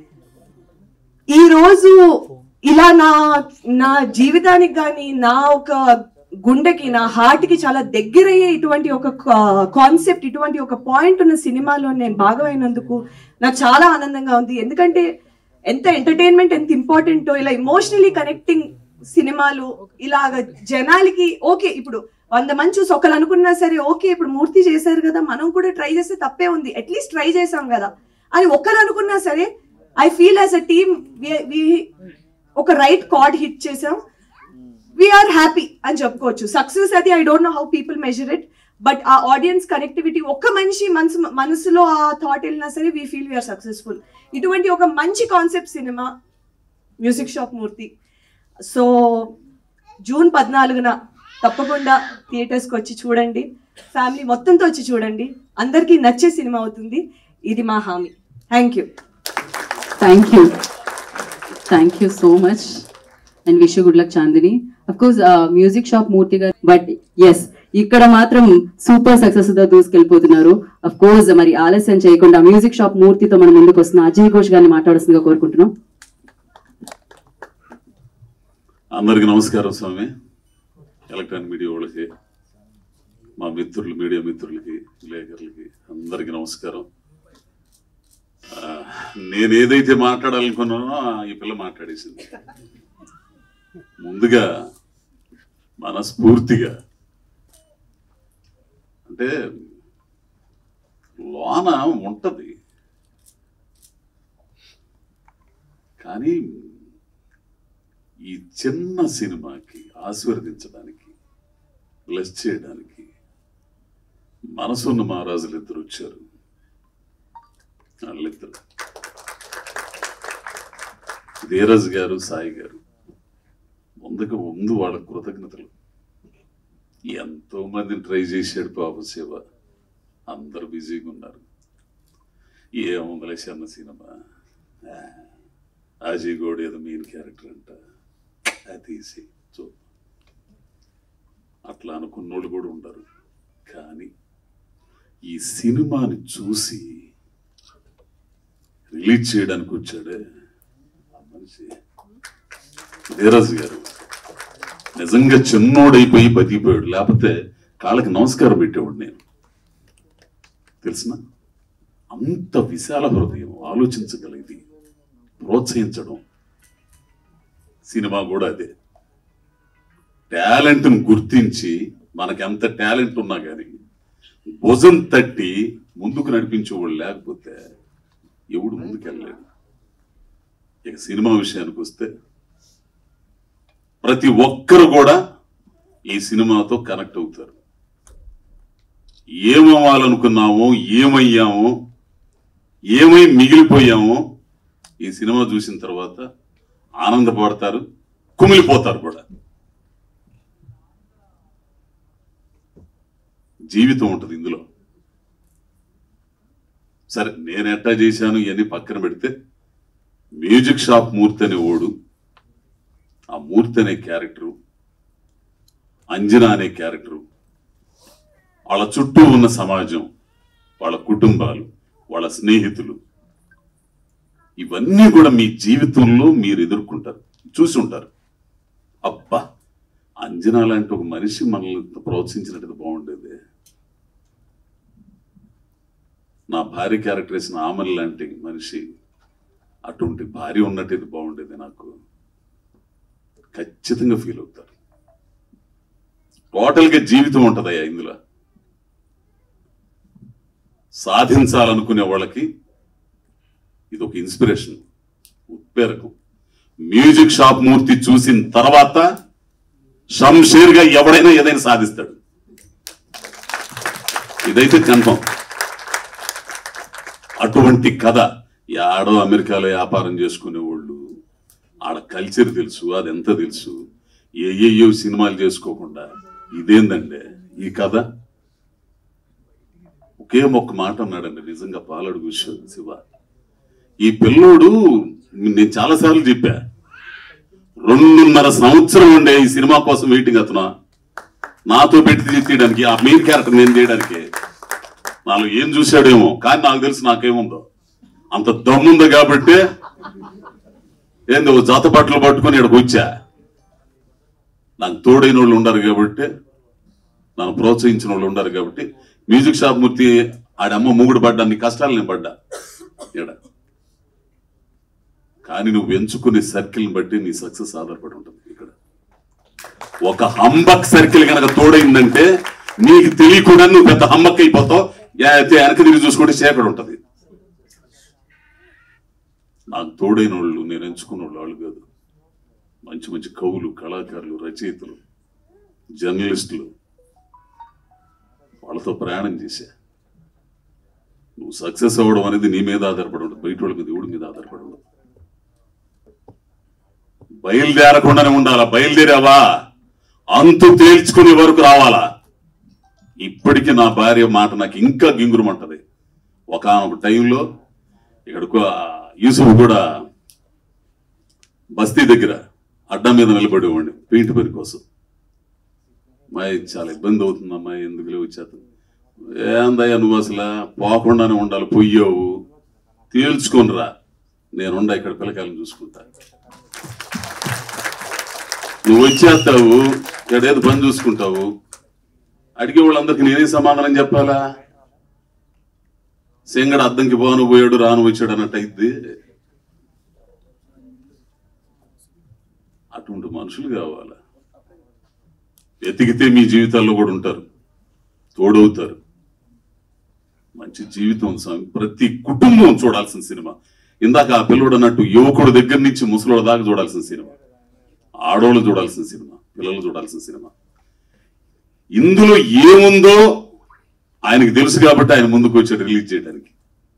ఈ రోజు ఇలా నా నా జీవితానికి కానీ నా ఒక గుండెకి నా హార్ట్కి చాలా దగ్గరయ్యే ఇటువంటి ఒక కాన్సెప్ట్ ఇటువంటి ఒక పాయింట్ ఉన్న సినిమాలో నేను భాగమైనందుకు నాకు చాలా ఆనందంగా ఉంది ఎందుకంటే ఎంత ఎంటర్టైన్మెంట్ ఎంత ఇంపార్టెంటో ఇలా ఇమోషనలీ కనెక్టింగ్ సినిమాలు ఇలాగ జనాలకి ఓకే ఇప్పుడు వంద మంది చూసి ఒకరు అనుకున్నా సరే ఓకే ఇప్పుడు మూర్తి చేశారు కదా మనం కూడా ట్రై చేస్తే తప్పే ఉంది అట్లీస్ట్ ట్రై చేసాం కదా అని ఒకరు అనుకున్నా సరే I feel as a team ఒక రైట్ కార్డ్ హిట్ చేసాం వీఆర్ హ్యాపీ అని చెప్పుకోవచ్చు సక్సెస్ అది I don't know how people measure it but uh audience connectivity ఒక్క మనిషి మనసు మనసులో ఆ థాట్ వెళ్ళినా సరే వీ ఫీల్ వీఆర్ సక్సెస్ఫుల్ ఇటువంటి ఒక మంచి concept cinema music shop Murthy so June పద్నాలుగున తప్పకుండా థియేటర్స్కి వచ్చి చూడండి ఫ్యామిలీ మొత్తంతో వచ్చి చూడండి అందరికీ నచ్చే సినిమా అవుతుంది ఇది మా హామీ thank you thank you thank you so much and wish good luck Chandini of course music shop Murthy garu but yes ఇక్కడ మాత్రం సూపర్ సక్సెస్ తో దూసుకెళ్ళిపోతున్నారు అఫ్ కోర్స్ మరి ఆలస్యం చేయకుండా మ్యూజిక్ షాప్ మూర్తితో మనం ముందుకు వస్తున్న అజయ్ ఘోష్ గారిని మాట్లాడాల్సిందిగా కోరుకుంటున్నాం అందరికీ నమస్కారం స్వామి ఎలక్ట్రానిక్ మీడియా వాళ్ళకి మా మిత్రులు మీడియా మిత్రులకి విలేకరులకి అందరికీ నమస్కారం ఆ, నేను ఏదైతే మాట్లాడాలనుకున్నానో ఈ పిల్ల మాట్లాడేసింది ముందుగా మనస్ఫూర్తిగా అంటే లోన ఉంటది కానీ ఈ చిన్న సినిమాకి ఆశీర్వదించడానికి బ్లెస్ చేయడానికి మనసున్న మహారాజులు ఇద్దరు వచ్చారు వాళ్ళిద్దరు ధీరజ్ గారు సాయి గారు ముందుకు ముందు వాళ్ళ కృతజ్ఞతలు ఎంతో మందిని ట్రై చేశాడు పాప శివ అందరూ బిజీగా ఉన్నారు ఏముందలే చిన్న సినిమా ఆ, అజయ్ గౌడ్ ఏదో మెయిన్ క్యారెక్టర్ అంట అది తీసి చూ అట్లా అనుకున్నోళ్ళు కూడా ఉండరు కానీ ఈ సినిమాని చూసి రిలీజ్ చేయడానికి వచ్చాడే ఆ మనిషి ధీరజ్ గారు నిజంగా చిన్నోడైపోయి బతికిపోయాడు లేకపోతే కాళ్ళకి నమస్కారం పెట్టేవాడు నేను తెలిసిన అంత విశాల హృదయం ఆలోచించగలిగింది ప్రోత్సహించడం సినిమా కూడా అదే టాలెంట్ను గుర్తించి మనకి ఎంత టాలెంట్ ఉన్నా కానీ భుజం తట్టి ముందుకు నడిపించేవాళ్ళు లేకపోతే ఎవడు ముందుకెళ్ళలేడు ఇక సినిమా విషయానికి వస్తే ప్రతి ఒక్కరు కూడా ఈ సినిమాతో కనెక్ట్ అవుతారు ఏమవ్వాలనుకున్నామో ఏమయ్యామో ఏమై మిగిలిపోయామో ఈ సినిమా చూసిన తర్వాత ఆనందపడతారు కుమిలిపోతారు కూడా జీవితం ఉంటుంది ఇందులో సరే నేను ఎట్టా చేశాను ఇవన్నీ పక్కన పెడితే మ్యూజిక్ షాప్ మూర్తి అనే ఓడు ఆ మూర్తి అనే క్యారెక్టరు అంజనా అనే క్యారెక్టరు వాళ్ళ చుట్టూ ఉన్న సమాజం వాళ్ళ కుటుంబాలు వాళ్ళ స్నేహితులు ఇవన్నీ కూడా మీ జీవితంలో మీరు ఎదుర్కొంటారు చూసి ఉంటారు అబ్బా అంజనా లాంటి ఒక మనిషి మనల్ని ప్రోత్సహించినట్టు బాగుండేది నా భార్య క్యారెక్టర్ వేసిన ఆమెల్ లాంటి మనిషి అటువంటి భార్య ఉన్నట్టు బాగుండేది నాకు ఖచ్చితంగా ఫీల్ అవుతారు టోటల్గా జీవితం ఉంటుందయ్యా ఇందులో సాధించాలనుకునే వాళ్ళకి ఇది ఒక ఇన్స్పిరేషన్ ఉత్ప్రేరకం మ్యూజిక్ షాప్ మూర్తి చూసిన తర్వాత షంషేర్గా ఎవడైనా ఏదైనా సాధిస్తాడు ఇదైతే కన్ఫర్మ్ అటువంటి కథ ఆడో అమెరికాలో వ్యాపారం చేసుకునే వాళ్ళు ఆడ కల్చర్ తెలుసు అది ఎంత తెలుసు ఏ ఏయో సినిమాలు చేసుకోకుండా ఇదేందండి ఈ కథ ఒకే ఒక్క మాట అన్నాడండి నిజంగా పాలడు విషయం శివ ఈ పిల్లోడు నేను చాలాసార్లు చెప్పా రెండున్నర సంవత్సరం ఉండే ఈ సినిమా కోసం వెయిటింగ్ అతను నాతో పెట్టి తీయడానికి ఆ మెయిన్ క్యారెక్టర్ నేను చేయడానికి నాలో ఏం చూశాడేమో కానీ నాకు తెలుసు నాకేముందో అంత దమ్ముంది కాబట్టి ఏంది ఓ జాత బట్టలు పట్టుకొని ఇక్కడికి వచ్చా నాకు తోడైన వాళ్ళు ఉండరు కాబట్టి నన్ను ప్రోత్సహించిన వాళ్ళు ఉండరు కాబట్టి మ్యూజిక్ షాప్ మూర్తి ఆడమ్మ మూగుడు పడ్డా నీ కష్టాలు నేను పడ్డా ఈడ కానీ నువ్వు ఎంచుకునే సర్కిల్ని బట్టి నీ సక్సెస్ ఆధారపడి ఉంటుంది ఇక్కడ ఒక హంబక్ సర్కిల్ కనుక తోడైందంటే నీకు తెలియకుండా నువ్వు పెద్ద హంబక్ అయిపోతావు యా- అయితే వెనక తిరిగి చూసుకుంటే చేకడు ఉంటది నాకు తోడైన వాళ్ళు నేను ఎంచుకున్న వాళ్ళు వాళ్ళు కాదు మంచి మంచి కవులు కళాకారులు రచయితలు జర్నలిస్టులు వాళ్ళతో ప్రయాణం చేశా నువ్వు సక్సెస్ అవ్వడం అనేది నీ మీద ఆధారపడి ఉంటుంది బయట వాళ్ళ మీద ఎవడి మీద ఆధారపడి ఉండదు బయలుదేరకుండానే ఉండాలా బయలుదేరావా అంతు తేల్చుకునే వరకు రావాలా ఇప్పటికీ నా భార్య మాట నాకు ఇంకా గింగురమంటది ఒకనొక టైంలో ఇక్కడికి యూసుఫ్ కూడా బస్తీ దగ్గర అడ్డా మీద నిలబడేవాడిని పెయింట్ పని కోసం అమ్మాయి చాలా ఇబ్బంది అవుతుంది అమ్మాయి ఎందుకులే వచ్చేత ఏందయ్యా నువ్వు అసలు పోకుండానే ఉండాలి పొయ్యావు తేల్చుకొనిరా నేనుండా ఇక్కడ పిల్లకాయలను చూసుకుంటా నువ్వు వచ్చేస్తావు ఇక్కడేదో పని చూసుకుంటావు అడిగే వాళ్ళందరికీ నేనే సమాధానం చెప్పాలా సింగడ అద్దంకి పోను పోయాడు రాను వచ్చాడు అన్నట్టు అయింది అటువంటి మనుషులు కావాలా వెతికితే మీ జీవితాల్లో కూడా ఉంటారు తోడవుతారు మంచి జీవితం స్వామి ప్రతి కుటుంబం చూడాల్సిన సినిమా ఇందాక ఆ పిల్లడు అన్నట్టు యువకుడు దగ్గర నుంచి ముసలోడు దాకా చూడాల్సిన సినిమా ఆడోళ్ళు చూడాల్సిన సినిమా పిల్లలు చూడాల్సిన సినిమా ఇందులో ఏముందో ఆయనకి తెలుసు కాబట్టి ఆయన ముందుకు వచ్చాడు రిలీజ్ చేయడానికి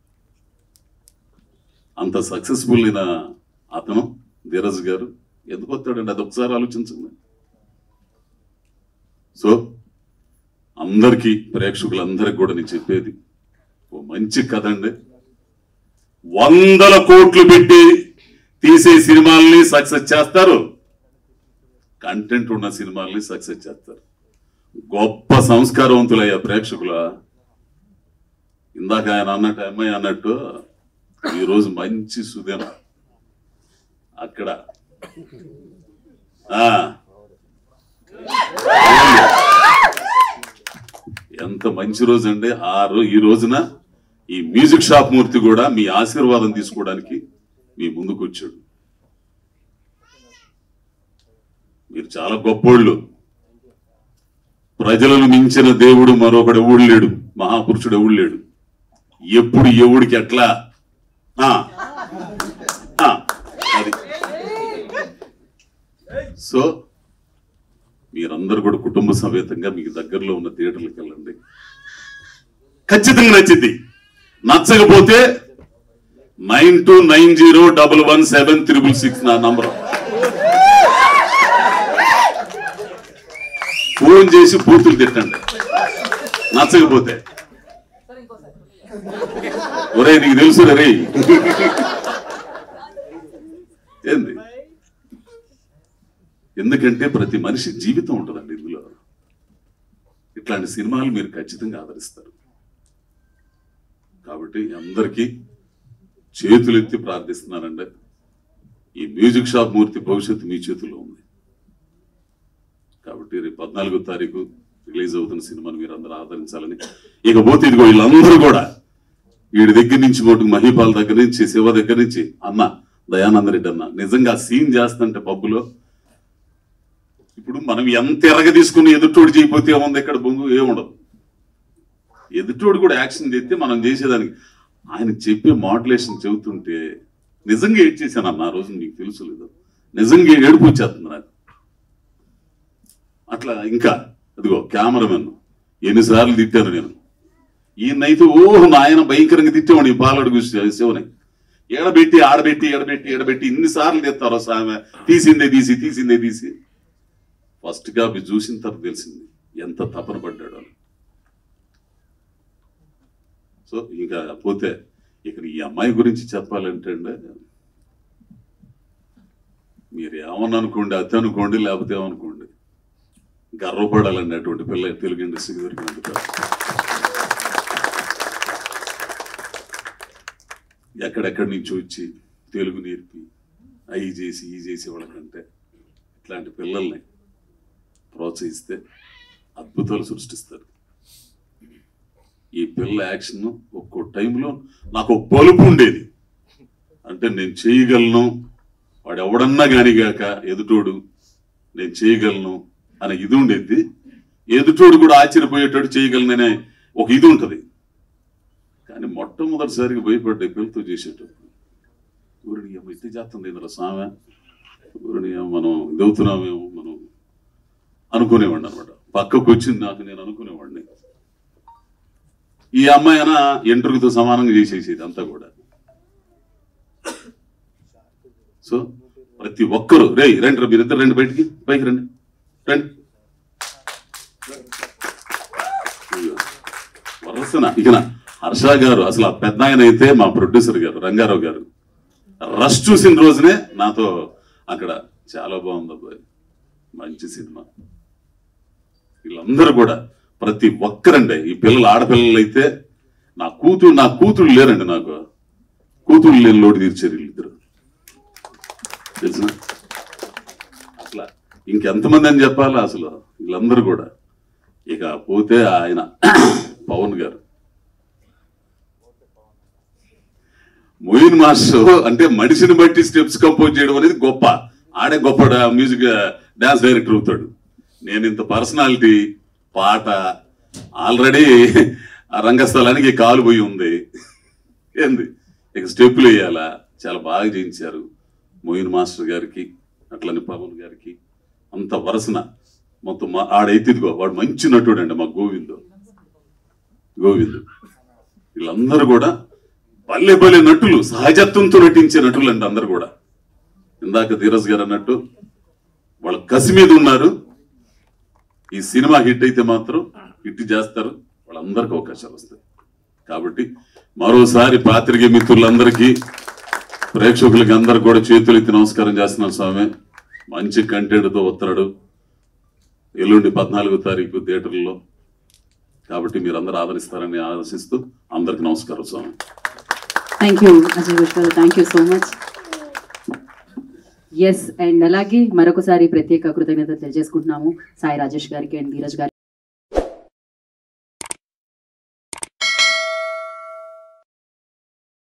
అంత సక్సెస్ఫుల్ అయిన అతను ధీరజ్ గారు ఎందుకు వస్తాడండి అది ఒకసారి ఆలోచించండి సో అందరికీ ప్రేక్షకులందరికీ కూడా నేను చెప్పేది ఓ మంచి కథ అండి వందల కోట్లు పెట్టి తీసే సినిమాల్ని సక్సెస్ చేస్తారు కంటెంట్ ఉన్న సినిమాల్ని సక్సెస్ చేస్తారు గొప్ప సంస్కారవంతులయ్యా ప్రేక్షకుల ఇందాక ఆయన అన్నట్టు అమ్మాయి అన్నట్టు ఈరోజు మంచి సుదిన అక్కడ ఆ ఎంత మంచి రోజు అండి ఆ రో ఈ రోజున ఈ మ్యూజిక్ షాప్ మూర్తి కూడా మీ ఆశీర్వాదం తీసుకోవడానికి మీ ముందుకు వచ్చాడు మీరు చాలా గొప్పోళ్ళు ప్రజలను మించిన దేవుడు మరొకడు ఎవడు లేడు మహాపురుషుడు ఎవడు లేడు ఎప్పుడు ఎవడికి ఎట్లా ఆ, ఆ, అది సో మీరందరూ కూడా కుటుంబ సమేతంగా మీకు దగ్గరలో ఉన్న థియేటర్లకు వెళ్ళండి ఖచ్చితంగా నచ్చింది నచ్చకపోతే nine two nine zero double one seven triple six నా నంబర్ ఫోన్ చేసి బూతులు తిట్టండి నచ్చకపోతే ఒరే నీకు తెలుసు రే ఏంది ఎందుకంటే ప్రతి మనిషి జీవితం ఉంటుందండి ఇందులో ఇట్లాంటి సినిమాలు మీరు ఖచ్చితంగా ఆదరిస్తారు కాబట్టి అందరికీ చేతులెత్తి ప్రార్థిస్తున్నానండి ఈ మ్యూజిక్ షాప్ మూర్తి భవిష్యత్తు మీ చేతుల్లో ఉంది కాబట్టి రేపు పద్నాలుగో తారీఖు రిలీజ్ అవుతున్న సినిమాని మీరు అందరూ ఆదరించాలని ఇకపోతే ఇదిగో వీళ్ళందరూ కూడా వీడి దగ్గర నుంచి మటుకు మహిపాల్ దగ్గర నుంచి శివ దగ్గర నుంచి అన్న దయానంద రెడ్డి అన్న నిజంగా సీన్ చేస్తుంటే పబ్బులో ఇప్పుడు మనం ఎంత ఎరగ తీసుకుని ఎదుటోడు చేయకపోతే ఏముంది ఇక్కడ బొంగు ఏముండదు ఎదుటోడు కూడా యాక్షన్ చేస్తే మనం చేసేదానికి ఆయన చెప్పే మాడ్యులేషన్ చెబుతుంటే నిజంగా ఏడ్ చేశాను అన్న ఆ రోజు నీకు తెలుసు లేదు నిజంగా ఏడుపు వచ్చేస్తుంది నాకు అట్లా ఇంకా అదిగో కెమెరామెన్ ఎన్నిసార్లు తిట్టాను నేను ఈయనైతే ఓహ్ నాయన భయంకరంగా తిట్టేవాడు ఈ పాలడుగు శివని ఎడబెట్టి ఆడబెట్టి ఎడబెట్టి ఎడబెట్టి ఇన్నిసార్లు తెస్తారో సామె తీసిందే తీసి తీసిందే తీసి ఫస్ట్ కాపీ చూసిన తర్వాత తెలిసింది ఎంత తపన పడ్డాడు అని సో ఇంకా పోతే ఇక్కడ ఈ అమ్మాయి గురించి చెప్పాలంటే అండి మీరు ఏమని అనుకోండి అతి అనుకోండి లేకపోతే ఏమనుకోండి గర్వపడాలండి అటువంటి పిల్ల తెలుగు ఇండస్ట్రీకి దొరికినందుకు ఎక్కడెక్కడి నుంచి వచ్చి తెలుగు నేర్పి అవి చేసి ఈ చేసి వాళ్ళకంటే ఇట్లాంటి పిల్లల్ని ప్రోత్సహిస్తే అద్భుతాలు సృష్టిస్తారు ఈ పిల్ల యాక్షన్ ఒక్కో టైంలో నాకు ఒక బలుపు ఉండేది అంటే నేను చేయగలను వాడు ఎవడన్నా గాని గాక ఎదుటోడు నేను చేయగలను అనే ఇది ఉండేది ఎదుటోడు కూడా ఆశ్చర్యపోయేటట్టు చేయగలననే ఒక ఇది ఉంటది కానీ మొట్టమొదటిసారిగా భయపడ్డ పిల్లతో చేసేటప్పుడు ఊరిని ఏమో ఇట్టి చేస్తుంది ఇందులో సామె ఊరిని ఏమో మనం ఇదవుతున్నామేమో మనం అనుకునేవాడిని అనమాట పక్కకు వచ్చింది నాకు నేను అనుకునేవాడిని ఈ అమ్మాయి అయినా ఇంటర్వ్యూతో సమానంగా చేసేసేది అంతా కూడా సో ప్రతి ఒక్కరు రే రండి రా మీరిద్దరు రండి బయటికి పైకి రండి రండి వరసన ఇక హర్ష గారు అసలు ఆ పెద్ద ఆయన అయితే మా ప్రొడ్యూసర్ గారు రంగారావు గారు రష్ చూసిన రోజునే నాతో అక్కడ చాలా బాగుంది అబ్బాయి మంచి సినిమా వీళ్ళందరూ కూడా ప్రతి ఒక్కరండి ఈ పిల్లలు ఆడపిల్లలు అయితే నా కూతురు నా కూతురు లేరండి నాకు కూతురు లేని లోటు తీర్చారు వీళ్ళిద్దరు తెలిసిన అట్లా ఇంకెంతమంది అని చెప్పాలా అసలు వీళ్ళందరూ కూడా ఇక పోతే ఆయన పవన్ గారు మొయిన్ మాస్టర్ అంటే మనిషిని బట్టి స్టెప్స్ కంపోజ్ చేయడం అనేది గొప్ప ఆడే గొప్ప డా- మ్యూజిక్ డాన్స్ డైరెక్టర్ అవుతాడు నేను ఇంత పర్సనాలిటీ పాట ఆల్రెడీ ఆ రంగస్థలానికి కాలు పోయి ఉంది ఏంది ఇక స్టెప్పులు వేయాలా చాలా బాగా చేయించారు మోయిన్ మాస్టర్ గారికి అట్లని పవన్ గారికి అంత వరసన మొత్తం మా- ఆడైతే ఇదిగో వాడు మంచి నటుడు అండి మా గోవిందు గోవిందు వీళ్ళందరూ కూడా భలే భలే నటులు సహజత్వంతో నటించే నటులు అండి అందరు కూడా ఇందాక ధీరజ్ గారు అన్నట్టు వాళ్ళు కసి మీద ఉన్నారు ఈ సినిమా హిట్ అయితే మాత్రం హిట్ చేస్తారు వాళ్ళందరికీ అవకాశాలు వస్తాయి కాబట్టి మరోసారి పాత్రికే మిత్రులందరికీ ప్రేక్షకులకి అందరికి కూడా చేతులు ఎత్తి నమస్కారం చేస్తున్నాను స్వామి మంచి కంటెంట్తో వస్తాడు ఎల్లుండి పద్నాలుగో తారీఖు థియేటర్లో కాబట్టి మీరు అందరూ ఆదరిస్తారని ఆశిస్తూ అందరికి నమస్కారం స్వామి thank you Ajay Ghosh garu thank you so much yes and అలాగే మరొకసారి ప్రత్యేక కృతజ్ఞత తెలియజేసుకుంటున్నాము సాయి రాజేష్ గారికి అండ్ ధీరజ్ గారికి